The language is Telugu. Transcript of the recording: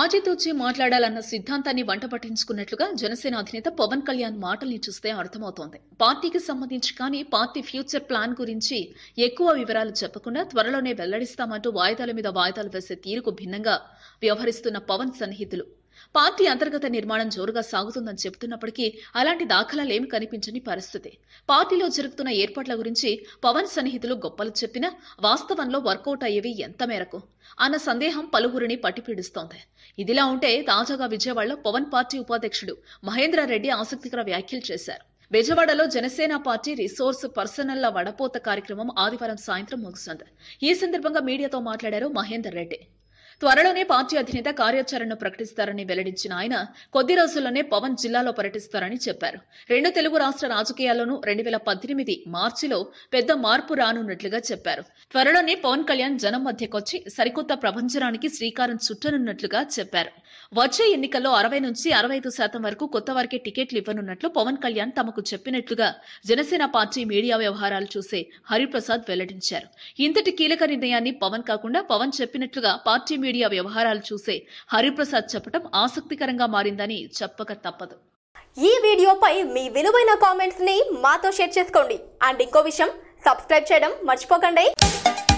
ఆచితూచి మాట్లాడాలన్న సిద్ధాంతాన్ని వంట పట్టించుకున్నట్లుగా జనసేన అధినేత పవన్ కళ్యాణ్ మాటల్ని చూస్తే అర్థమవుతోంది పార్టీకి సంబంధించి కానీ పార్టీ ఫ్యూచర్ ప్లాన్ గురించి ఎక్కువ వివరాలు చెప్పకుండా త్వరలోనే వెల్లడిస్తామంటూ వాయిదాల మీద వాయిదాలు వేసే తీరుకు భిన్నంగా వ్యవహరిస్తున్న పవన్ సన్నిహితులు పార్టీ అంతర్గత నిర్మాణం జోరుగా సాగుతుందని చెబుతున్నప్పటికీ అలాంటి దాఖలాలేమి కనిపించని పరిస్థితి పార్టీలో జరుగుతున్న ఏర్పాట్ల గురించి పవన్ సన్నిహితులు గొప్పలు చెప్పినా వాస్తవంలో వర్కౌట్ అయ్యేవి ఎంత మేరకు అన్న సందేహం పలువురిని పట్టిపీడిస్తోంది ఇదిలా ఉంటే తాజాగా విజయవాడలో పవన్ పార్టీ ఉపాధ్యక్షుడు మహేంద్ర రెడ్డి ఆసక్తికర వ్యాఖ్యలు చేశారు బెజవాడలో జనసేన పార్టీ రిసోర్స్ పర్సనల్ల వడపోత కార్యక్రమం ఆదివారం సాయంత్రం ముగిసింది ఈ సందర్భంగా మీడియాతో మాట్లాడారు మహేందర్ రెడ్డి త్వరలోనే పార్టీ అధినేత కార్యాచరణను ప్రకటిస్తారని వెల్లడించిన ఆయన కొద్ది రోజుల్లోనే పవన్ జిల్లాలో పర్యటిస్తారని చెప్పారు రెండు తెలుగు రాష్ట్ర రాజకీయాల్లోనూ రెండు వేల పద్దెనిమిది మార్చిలో పెద్ద మార్పు రానున్నట్లుగా చెప్పారు త్వరలోనే పవన్ కళ్యాణ్ జనం మధ్యకొచ్చి సరికొత్త ప్రపంచనానికి శ్రీకారం చుట్టనున్నట్లుగా చెప్పారు వచ్చే ఎన్నికల్లో అరవై నుంచి అరవై ఐదు శాతం వరకు కొత్త వారికి టికెట్లు ఇవ్వనున్నట్లు పవన్ కళ్యాణ్ తమకు చెప్పినట్లుగా జనసేన పార్టీ మీడియా వ్యవహారాలు చూసే హరిప్రసాద్ వెల్లడించారు ఇంతటి కీలక నిర్ణయాన్ని పవన్ కాకుండా పవన్ చెప్పినట్లుగా పార్టీ మీడియా వ్యవహారాలు చూసే హరిప్రసాద్ చెప్పడం ఆసక్తికరంగా మారిందని చెప్పక తప్పదు ఈ వీడియోపై మీ విలువైన కామెంట్స్ ని మాతో షేర్ చేసుకోండి అండ్ ఇంకో విషయం సబ్స్క్రైబ్ చేయడం మర్చిపోకండి